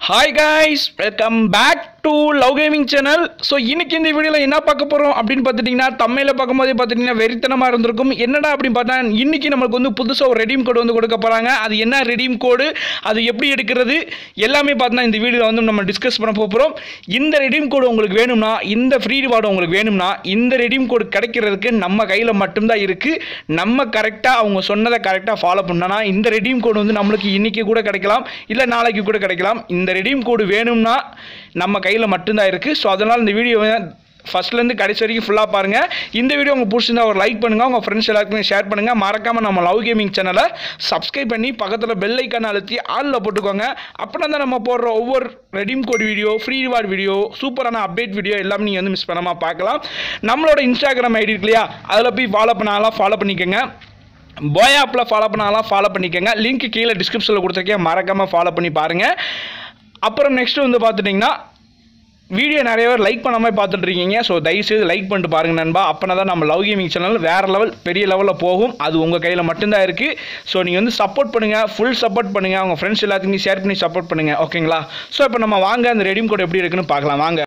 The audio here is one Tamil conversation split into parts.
hi guys welcome back to love gaming channel so இன்னைக்கு இந்த வீடியோவில் என்ன பார்க்க போகிறோம் அப்படின்னு பார்த்துட்டிங்கன்னா தமிழில் பார்க்கும்போதே பார்த்துட்டிங்கன்னா வெறித்தனமாக இருந்திருக்கும் என்னடா அப்படின்னு பார்த்தா இன்னைக்கு நம்மளுக்கு வந்து புதுசாக ஒரு ரெடீம் கோடு வந்து கொடுக்க போகிறாங்க அது என்ன ரெடீம் கோடு அது எப்படி எடுக்கிறது எல்லாமே பார்த்தீங்கன்னா இந்த வீடியோவில் வந்து நம்ம டிஸ்கஸ் பண்ண போகிறோம் இந்த ரெடீம் கோடு உங்களுக்கு வேணும்னா இந்த ஃப்ரீ ரிவார்டு உங்களுக்கு வேணும்னா இந்த ரெடீம் கோடு கிடைக்கிறதுக்கு நம்ம கையில் மட்டும்தான் இருக்குது நம்ம கரெக்டாக அவங்க சொன்னதை கரெக்டாக ஃபாலோ பண்ணனா இந்த ரெடீம் கோடு வந்து நம்மளுக்கு இன்றைக்கி கூட கிடைக்கலாம் இல்லை நாளைக்கு கூட கிடைக்கலாம் இந்த ரெடீம் கோடு வேணும்னா நம்ம கையில் மட்டும்தான் இருக்குது ஸோ அதனால் இந்த வீடியோவை ஃபஸ்ட்லேருந்து கடைசி வரைக்கும் ஃபுல்லாக பாருங்கள் இந்த வீடியோ உங்களுக்கு பிடிச்சிருந்தா ஒரு லைக் பண்ணுங்கள் உங்கள் ஃப்ரெண்ட்ஸ் எல்லாருக்குமே ஷேர் பண்ணுங்கள் மறக்காமல் நம்ம லவ் கேமிங் சேனலை சப்ஸ்கிரைப் பண்ணி பக்கத்தில் பெல் ஐக்கான அழுத்தி ஆளில் போட்டுக்கோங்க அப்படின்னா தான் நம்ம போடுற ஒவ்வொரு redeem code video free reward video சூப்பரான அப்டேட் வீடியோ எல்லாமே நீங்கள் வந்து மிஸ் பண்ணாமல் பார்க்கலாம் நம்மளோட இன்ஸ்டாகிராம் ஐடி இருக்கு இல்லையா அதில் போய் ஃபாலோ பண்ணாலாம் ஃபாலோ பண்ணிக்கோங்க பாய் ஆப்பில் ஃபாலோ பண்ணாலாம் ஃபாலோ பண்ணிக்கோங்க லிங்க் கீழே டிஸ்கிரிப்ஷனில் கொடுத்துருக்கேன் மறக்காமல் ஃபாலோ பண்ணி பாருங்கள் அப்புறம் நெக்ஸ்ட்டு வந்து பார்த்துட்டிங்கன்னா வீடியோ நிறைய பேர் லைக் பண்ணாமல் பார்த்துட்டு இருக்கீங்க ஸோ தயவுசெய்து லைக் பண்ணிட்டு பாருங்க நண்பா அப்போனா தான் நம்ம லவ் கேமிங் சேனல் வேறு லெவல் பெரிய லெவலில் போகும் அது உங்கள் கையில் மட்டும்தான் இருக்குது ஸோ நீங்கள் வந்து சப்போர்ட் பண்ணுங்கள் ஃபுல் சப்போர்ட் பண்ணுங்கள் உங்கள் ஃப்ரெண்ட்ஸ் எல்லாத்துக்கும் ஷேர் பண்ணி சப்போர்ட் பண்ணுங்கள் ஓகேங்களா ஸோ இப்போ நம்ம வாங்க அந்த ரெடீம் கோட் எப்படி இருக்குன்னு பார்க்கலாம் வாங்க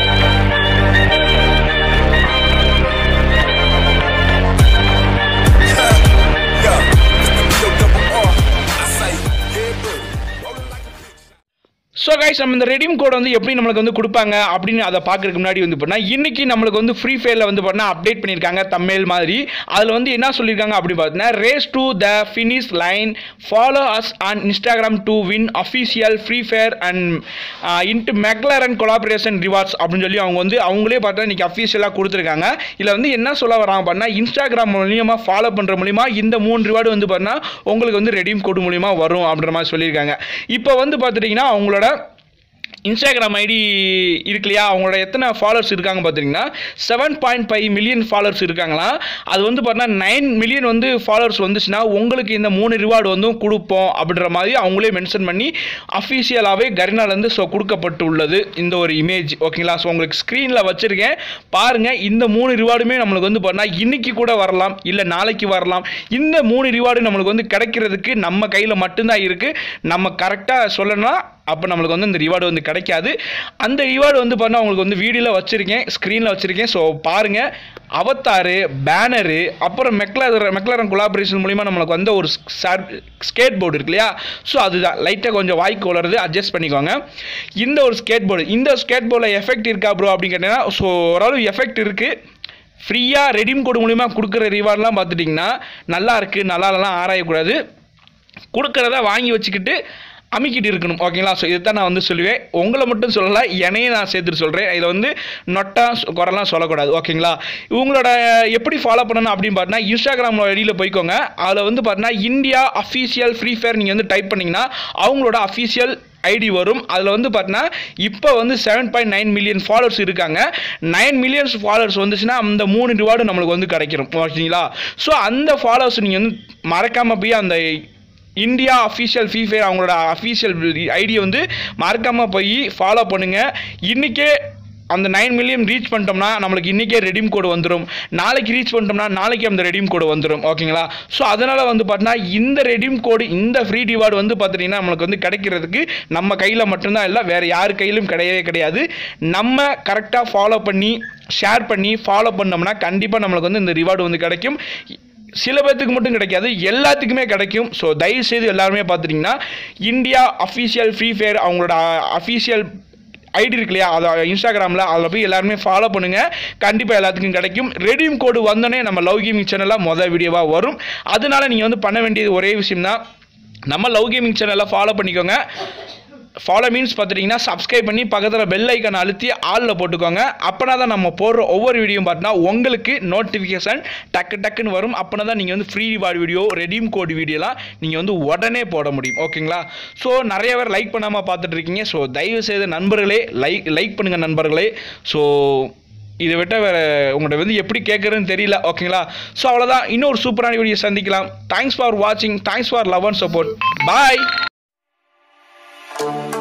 ஸோ கைஸ் நம்ம இந்த ரெடீம் கோட் வந்து எப்படி நம்மளுக்கு வந்து கொடுப்பாங்க அப்படின்னு அதை பார்க்கறதுக்கு முன்னாடி வந்து பண்ணால் இன்னைக்கு நம்மளுக்கு வந்து ஃப்ரீ ஃபயரில் வந்து பண்ணால் அப்டேட் பண்ணியிருக்காங்க தமிழ் மாதிரி அதில் வந்து என்ன சொல்லியிருக்காங்க அப்படின்னு பார்த்தீங்கன்னா race to the finish line follow us on Instagram to win official Free Fire and into McLaren and collaboration rewards அப்படின்னு சொல்லி அவங்க வந்து அவங்களே பார்த்தா இன்றைக்கி அஃபீஷியலாக கொடுத்துருக்காங்க இதில் வந்து என்ன சொல்ல வராங்க பண்ணால் இன்ஸ்டாகிராம் மூலியமாக ஃபாலோ பண்ணுற மூலிமா இந்த மூணு ரிவார்டு வந்து பார்த்தா உங்களுக்கு வந்து ரெடீம் கோடு மூலிமா வரும் அப்படின்ற மாதிரி சொல்லியிருக்காங்க இப்போ வந்து பார்த்துட்டிங்கன்னா அவங்களோட இன்ஸ்டாகிராம் ஐடி இருக்கு இல்லையா அவங்களோட எத்தனை ஃபாலோவர்ஸ் இருக்காங்க பார்த்தீங்கன்னா seven point five million followers இருக்காங்களாம் அது வந்து பார்த்தீங்கன்னா நைன் மில்லியன் வந்து ஃபாலோவர்ஸ் வந்துச்சுன்னா உங்களுக்கு இந்த மூணு ரிவார்டு வந்து கொடுப்போம் அப்படின்ற மாதிரி அவங்களே மென்ஷன் பண்ணி அஃபீஷியலாகவே கரினாலேருந்து ஸோ கொடுக்கப்பட்டு உள்ளது இந்த ஒரு இமேஜ் ஓகேங்களா ஸோ உங்களுக்கு ஸ்க்ரீனில் வச்சுருக்கேன் பாருங்கள் இந்த மூணு ரிவார்டுமே நம்மளுக்கு வந்து பார்த்தீங்கன்னா இன்னைக்கு கூட வரலாம் இல்லை நாளைக்கு வரலாம் இந்த மூணு ரிவார்டு நம்மளுக்கு வந்து கிடைக்கிறதுக்கு நம்ம கையில் மட்டும்தான் இருக்குது நம்ம கரெக்டாக சொல்லணும்னா அப்போ நம்மளுக்கு வந்து இந்த ரிவார்டு வந்து கிடைக்காது அந்த ரிவார்டு வந்து பண்ணால் உங்களுக்கு வந்து வீடியோவில் வச்சுருக்கேன் ஸ்க்ரீனில் வச்சுருக்கேன் ஸோ பாருங்கள் அவத்தாரு பேனரு அப்புறம் மெக்லர் மெக்லரன் கொலாபரேஷன் மூலிமா நம்மளுக்கு வந்து ஒரு ஸ்கேட் போர்டு இருக்கு இல்லையா ஸோ அதுதான் லைட்டாக கொஞ்சம் வாய்க்கு வளருது அட்ஜஸ்ட் பண்ணிக்கோங்க இந்த ஒரு ஸ்கேட் போர்டு இந்த ஸ்கேட் போர்டில் எஃபெக்ட் இருக்கா ப்ரோ அப்படின்னு கேட்டிங்கன்னா ஸோ ஓரளவு எஃபெக்ட் இருக்குது ஃப்ரீயாக ரெடீம் கோடு மூலிமா கொடுக்குற ரிவார்ட்லாம் பார்த்துட்டிங்கன்னா நல்லா இருக்குது நல்லா இல்லைலாம் ஆராயக்கூடாது கொடுக்குறத வாங்கி வச்சுக்கிட்டு அமுக்கிட்டு இருக்கணும் ஓகேங்களா ஸோ இதை தான் நான் வந்து சொல்லுவேன் உங்களை மட்டும் சொல்லலை என்னையும் நான் சேர்த்துட்டு சொல்கிறேன் இதில் வந்து நொட்டா குறைலாம் சொல்லக்கூடாது ஓகேங்களா இவங்களோட எப்படி ஃபாலோ பண்ணணும் அப்படின்னு பார்த்தீங்கன்னா இன்ஸ்டாகிராம் ஐடியில் போய்க்கோங்க அதில் வந்து பார்த்தீங்கன்னா இந்தியா அஃபீஷியல் ஃப்ரீ ஃபயர் நீங்கள் வந்து டைப் பண்ணிங்கன்னா அவங்களோட அஃபீஷியல் ஐடி வரும் அதில் வந்து பார்த்தீங்கன்னா இப்போ வந்து seven point nine million followers இருக்காங்க நைன் மில்லியன்ஸ் ஃபாலோவர்ஸ் வந்துச்சுன்னா அந்த மூணு ரிவார்டு நம்மளுக்கு வந்து கிடைக்கிறோம் ஓகேங்களா ஸோ அந்த ஃபாலோவர்ஸ் நீங்கள் வந்து மறக்காமல் போய் அந்த இந்தியா அஃபீஷியல் ஃப்ரீ ஃபயர் அவங்களோட அஃபீஷியல் ஐடியை வந்து மறக்காமல் போய் ஃபாலோ பண்ணுங்கள் இன்றைக்கே அந்த நைன் மில்லியன் ரீச் பண்ணிட்டோம்னா நம்மளுக்கு இன்றைக்கே ரெடீம் கோடு வந்துடும் நாளைக்கு ரீச் பண்ணிட்டோம்னா நாளைக்கு அந்த ரெடீம் கோடு வந்துடும் ஓகேங்களா ஸோ அதனால் வந்து பார்த்தீங்கன்னா இந்த ரெடீம் கோடு இந்த ஃப்ரீ ரிவார்டு வந்து பார்த்தீங்கன்னா நம்மளுக்கு வந்து கிடைக்கிறதுக்கு நம்ம கையில் மட்டும்தான் இல்லை வேறு யார் கையிலும் கிடையவே கிடையாது நம்ம கரெக்டாக ஃபாலோ பண்ணி ஷேர் பண்ணி ஃபாலோ பண்ணோம்னா கண்டிப்பாக நம்மளுக்கு வந்து இந்த ரிவார்டு வந்து கிடைக்கும் சில பேர்த்துக்கு மட்டும் கிடைக்காது எல்லாத்துக்குமே கிடைக்கும் ஸோ தயவுசெய்து எல்லாருமே பார்த்துட்டிங்கன்னா இந்தியா அஃபீஷியல் ஃப்ரீ ஃபயர் அவங்களோட அஃபீஷியல் ஐடி இருக்கு இல்லையா அதை இன்ஸ்டாகிராமில் அதில் போய் எல்லாருமே ஃபாலோ பண்ணுங்கள் கண்டிப்பாக எல்லாத்துக்கும் கிடைக்கும் ரெடீம் கோடு வந்தோடனே நம்ம லவ் கேமிங் சேனலில் மொதல் வீடியோவாக வரும் அதனால நீங்கள் வந்து பண்ண வேண்டியது ஒரே விஷயம் தான் நம்ம லவ் கேமிங் சேனலில் ஃபாலோ பண்ணிக்கோங்க ஃபாலோ மீன்ஸ் பார்த்துட்டிங்கன்னா சப்ஸ்கிரைப் பண்ணி பக்கத்தில் பெல் ஐக்கன் அழுத்தி ஆளில் போட்டுக்கோங்க அப்போனா தான் நம்ம போடுற ஒவ்வொரு வீடியோ பார்த்தீங்கன்னா உங்களுக்கு நோட்டிஃபிகேஷன் டக்கு டக்குன்னு வரும் அப்போனா தான் நீங்கள் வந்து free reward video redeem code வீடியோலாம் நீங்கள் வந்து உடனே போட முடியும் ஓகேங்களா ஸோ நிறைய பேர் லைக் பண்ணாமல் பார்த்துட்டு இருக்கீங்க ஸோ தயவு செய்த நண்பர்களே லைக் லைக் பண்ணுங்கள் நண்பர்களே ஸோ இதை விட்ட வேறு உங்கள்கிட்ட வந்து எப்படி கேட்குறதுன்னு தெரியல ஓகேங்களா ஸோ அவ்வளோதான் இன்னொரு சூப்பரான வீடியோ சந்திக்கலாம் தேங்க்ஸ் ஃபார் வாட்சிங் thanks for love and support bye